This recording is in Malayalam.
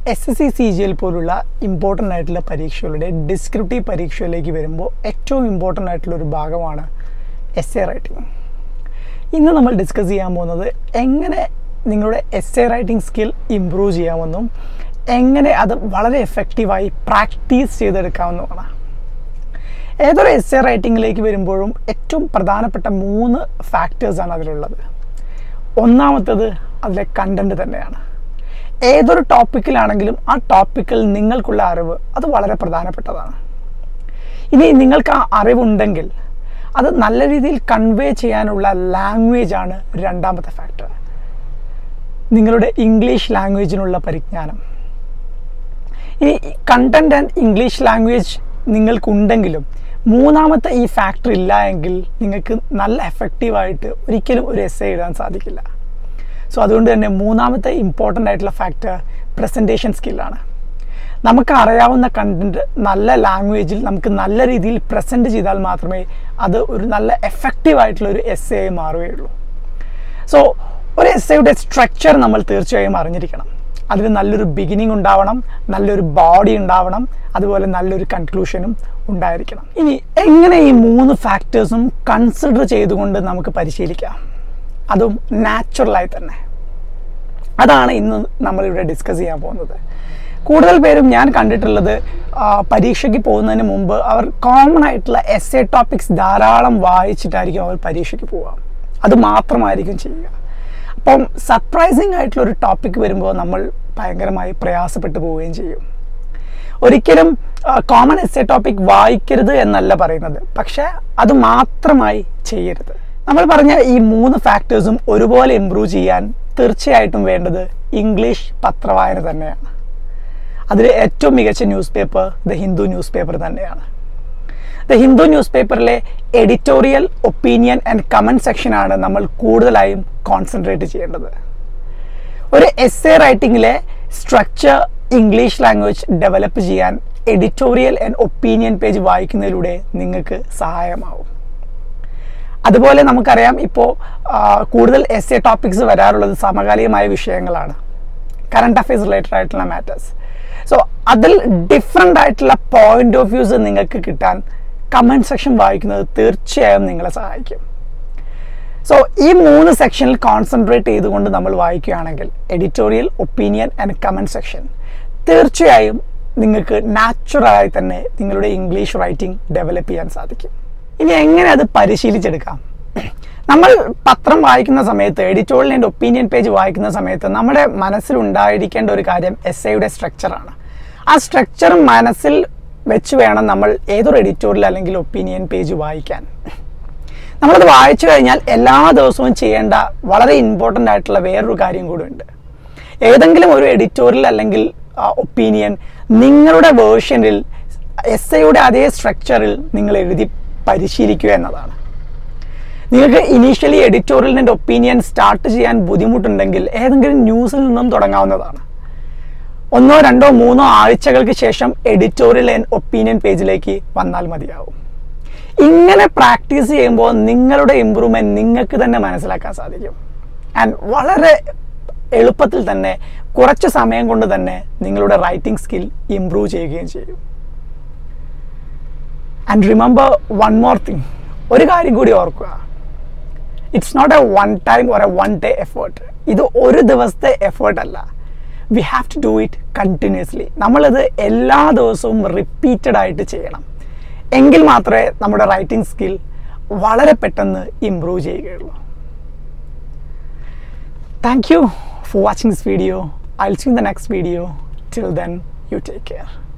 S S C C G L പോലുള്ള ഇമ്പോർട്ടൻ്റ് ആയിട്ടുള്ള പരീക്ഷകളുടെ ഡിസ്ക്രിപ്റ്റീവ് പരീക്ഷയിലേക്ക് വരുമ്പോൾ ഏറ്റവും ഇമ്പോർട്ടൻ്റ് ആയിട്ടുള്ള ഒരു ഭാഗമാണ് എസ് എ റൈറ്റിംഗ് ഇന്ന് നമ്മൾ ഡിസ്കസ് ചെയ്യാൻ പോകുന്നത് എങ്ങനെ നിങ്ങളുടെ essay writing skill improve ചെയ്യാമെന്നും എങ്ങനെ അത് വളരെ എഫക്റ്റീവായി പ്രാക്ടീസ് ചെയ്തെടുക്കാമെന്നുമാണ് ഏതൊരു എസ് എ റൈറ്റിങ്ങിലേക്ക് വരുമ്പോഴും ഏറ്റവും പ്രധാനപ്പെട്ട മൂന്ന് ഫാക്ടേഴ്സാണ് അതിലുള്ളത് ഒന്നാമത്തത് അതിലെ കണ്ടന്റ് തന്നെയാണ് ഏതൊരു ടോപ്പിക്കിലാണെങ്കിലും ആ ടോപ്പിക്കിൽ നിങ്ങൾക്കുള്ള അറിവ് അത് വളരെ പ്രധാനപ്പെട്ടതാണ് ഇനി നിങ്ങൾക്ക് ആ അറിവുണ്ടെങ്കിൽ അത് നല്ല രീതിയിൽ കൺവേ ചെയ്യാനുള്ള ലാംഗ്വേജ് ആണ് രണ്ടാമത്തെ ഫാക്ടർ നിങ്ങളുടെ ഇംഗ്ലീഷ് ലാംഗ്വേജിനുള്ള പരിജ്ഞാനം ഇനി കണ്ടന്റ് ആൻഡ് ഇംഗ്ലീഷ് ലാംഗ്വേജ് നിങ്ങൾക്കുണ്ടെങ്കിലും മൂന്നാമത്തെ ഈ ഫാക്ടർ ഇല്ല എങ്കിൽ നിങ്ങൾക്ക് നല്ല എഫക്റ്റീവായിട്ട് ഒരിക്കലും ഒരു എസ് എ എഴുതാൻ സാധിക്കില്ല സോ അതുകൊണ്ട് തന്നെ മൂന്നാമത്തെ ഇമ്പോർട്ടൻ്റ് ആയിട്ടുള്ള ഫാക്ടർ പ്രസൻറ്റേഷൻ സ്കില്ലാണ് നമുക്ക് അറിയാവുന്ന കണ്ടന്റ് നല്ല ലാംഗ്വേജിൽ നമുക്ക് നല്ല രീതിയിൽ പ്രസൻറ്റ് ചെയ്താൽ മാത്രമേ അത് ഒരു നല്ല എഫക്റ്റീവ് ആയിട്ടുള്ള ഒരു എസ് എ മാറുകയുള്ളൂ സോ ഒരു എസ് എയുടെ സ്ട്രക്ചർ നമ്മൾ തീർച്ചയായും അറിഞ്ഞിരിക്കണം അതിന് നല്ലൊരു ബിഗിനിങ് ഉണ്ടാവണം നല്ലൊരു ബോഡി ഉണ്ടാവണം അതുപോലെ നല്ലൊരു കൺക്ലൂഷനും ഉണ്ടായിരിക്കണം ഇനി എങ്ങനെ ഈ മൂന്ന് ഫാക്ടേഴ്സും കൺസിഡർ ചെയ്തുകൊണ്ട് നമുക്ക് പരിശീലിക്കാം അതും നാച്ചുറലായി തന്നെ അതാണ് ഇന്ന് നമ്മളിവിടെ ഡിസ്കസ് ചെയ്യാൻ പോകുന്നത് കൂടുതൽ പേരും ഞാൻ കണ്ടിട്ടുള്ളത് പരീക്ഷയ്ക്ക് പോകുന്നതിന് മുമ്പ് അവർ കോമൺ ആയിട്ടുള്ള എസ് എ ടോപ്പിക്സ് ധാരാളം വായിച്ചിട്ടായിരിക്കും അവർ പരീക്ഷയ്ക്ക് പോവുക അത് മാത്രമായിരിക്കും ചെയ്യുക അപ്പം സർപ്രൈസിങ് ആയിട്ടുള്ള ഒരു ടോപ്പിക് വരുമ്പോൾ നമ്മൾ ഭയങ്കരമായി പ്രയാസപ്പെട്ടു പോവുകയും ചെയ്യും ഒരിക്കലും കോമൺ എസ് എ ടോപ്പിക് വായിക്കരുത് എന്നല്ല പറയുന്നത് പക്ഷേ അത് മാത്രമായി ചെയ്യരുത് നമ്മൾ പറഞ്ഞ ഈ മൂന്ന് ഫാക്ടേഴ്സും ഒരുപോലെ ഇമ്പ്രൂവ് ചെയ്യാൻ തീർച്ചയായിട്ടും വേണ്ടത് ഇംഗ്ലീഷ് പത്രവായന തന്നെയാണ് അതിൽ ഏറ്റവും മികച്ച newspaper the Hindu newspaper the Hindu Hindu ന്യൂസ് പേപ്പറിലെ എഡിറ്റോറിയൽ ഒപ്പീനിയൻ ആൻഡ് കമൻറ്റ് സെക്ഷനാണ് നമ്മൾ കൂടുതലായും കോൺസെൻട്രേറ്റ് ചെയ്യേണ്ടത് ഒരു എസ് എ റൈറ്റിങ്ങിലെ സ്ട്രക്ചർ ഇംഗ്ലീഷ് ലാംഗ്വേജ് ഡെവലപ്പ് ചെയ്യാൻ എഡിറ്റോറിയൽ ആൻഡ് ഒപ്പീനിയൻ പേജ് വായിക്കുന്നതിലൂടെ നിങ്ങൾക്ക് സഹായമാവും അതുപോലെ നമുക്കറിയാം ഇപ്പോൾ കൂടുതൽ എസ് എ ടോപ്പിക്സ് വരാറുള്ളത് സമകാലികമായ വിഷയങ്ങളാണ് കറണ്ട് അഫയേഴ്സ് റിലേറ്റഡ് ആയിട്ടുള്ള മാറ്റേഴ്സ് സോ അതിൽ ഡിഫറെൻ്റ് ആയിട്ടുള്ള പോയിന്റ് ഓഫ് വ്യൂസ് നിങ്ങൾക്ക് കിട്ടാൻ കമൻറ്റ് സെക്ഷൻ വായിക്കുന്നത് തീർച്ചയായും നിങ്ങളെ സഹായിക്കും സോ ഈ മൂന്ന് സെക്ഷനിൽ കോൺസെൻട്രേറ്റ് ചെയ്തുകൊണ്ട് നമ്മൾ വായിക്കുകയാണെങ്കിൽ editorial opinion and comment section തീർച്ചയായും നിങ്ങൾക്ക് നാച്ചുറലായി തന്നെ നിങ്ങളുടെ ഇംഗ്ലീഷ് റൈറ്റിംഗ് ഡെവലപ്പ് ചെയ്യാൻ സാധിക്കും ഇനി എങ്ങനെ അത് പരിശീലിച്ചെടുക്കാം നമ്മൾ പത്രം വായിക്കുന്ന സമയത്ത് എഡിറ്റോറിയൽ ആൻഡ് ഒപ്പീനിയൻ പേജ് വായിക്കുന്ന സമയത്ത് നമ്മുടെ മനസ്സിൽ ഉണ്ടായിരിക്കേണ്ട ഒരു കാര്യം എസ് എയുടെ സ്ട്രക്ചറാണ് ആ സ്ട്രക്ചർ മനസ്സിൽ വെച്ച് വേണം നമ്മൾ ഏതൊരു എഡിറ്റോറിയൽ അല്ലെങ്കിൽ ഒപ്പീനിയൻ പേജ് വായിക്കാൻ നമ്മളത് വായിച്ചു കഴിഞ്ഞാൽ എല്ലാ ദിവസവും ചെയ്യേണ്ട വളരെ ഇമ്പോർട്ടൻ്റ് ആയിട്ടുള്ള വേറൊരു കാര്യം കൂടി ഉണ്ട് ഏതെങ്കിലും ഒരു എഡിറ്റോറിയൽ അല്ലെങ്കിൽ ഒപ്പീനിയൻ നിങ്ങളുടെ വേർഷനിൽ എസ് ഐയുടെ അതേ സ്ട്രക്ചറിൽ നിങ്ങൾ എഴുതി പരിശീലിക്കുക എന്നതാണ് നിങ്ങൾക്ക് ഇനീഷ്യലി എഡിറ്റോറിയലിൻ്റെ ഒപ്പീനിയൻ സ്റ്റാർട്ട് ചെയ്യാൻ ബുദ്ധിമുട്ടുണ്ടെങ്കിൽ ഏതെങ്കിലും ന്യൂസിൽ നിന്നും തുടങ്ങാവുന്നതാണ് ഒന്നോ രണ്ടോ മൂന്നോ ആഴ്ചകൾക്ക് ശേഷം എഡിറ്റോറിയൽ ആൻഡ് ഒപ്പീനിയൻ പേജിലേക്ക് വന്നാൽ മതിയാവും ഇങ്ങനെ പ്രാക്ടീസ് ചെയ്യുമ്പോൾ നിങ്ങളുടെ ഇമ്പ്രൂവ്മെന്റ് നിങ്ങൾക്ക് തന്നെ മനസ്സിലാക്കാൻ സാധിക്കും ആൻഡ് വളരെ എളുപ്പത്തിൽ തന്നെ കുറച്ച് സമയം കൊണ്ട് തന്നെ നിങ്ങളുടെ റൈറ്റിംഗ് സ്കിൽ ഇമ്പ്രൂവ് ചെയ്യുകയും ചെയ്യും and remember one more thing ഒരു കാര്യം കൂടി ഓർക്കുക it's not a one time or a one day effort ഇത് ഒരു ദിവസത്തെ എഫേർട്ട് അല്ല we have to do it continuously നമ്മളിത് എല്ലാ ദിവസവും റിപ്പീറ്റഡ് ആയിട്ട് ചെയ്യണം എങ്കിൽ മാത്രമേ നമ്മുടെ റൈറ്റിംഗ് സ്കിൽ വളരെ പെട്ടെന്ന് ഇമ്പ്രൂവ് ചെയ്യുകയുള്ളൂ thank you for watching this video. I'll see you in the next video. Till then, you take care.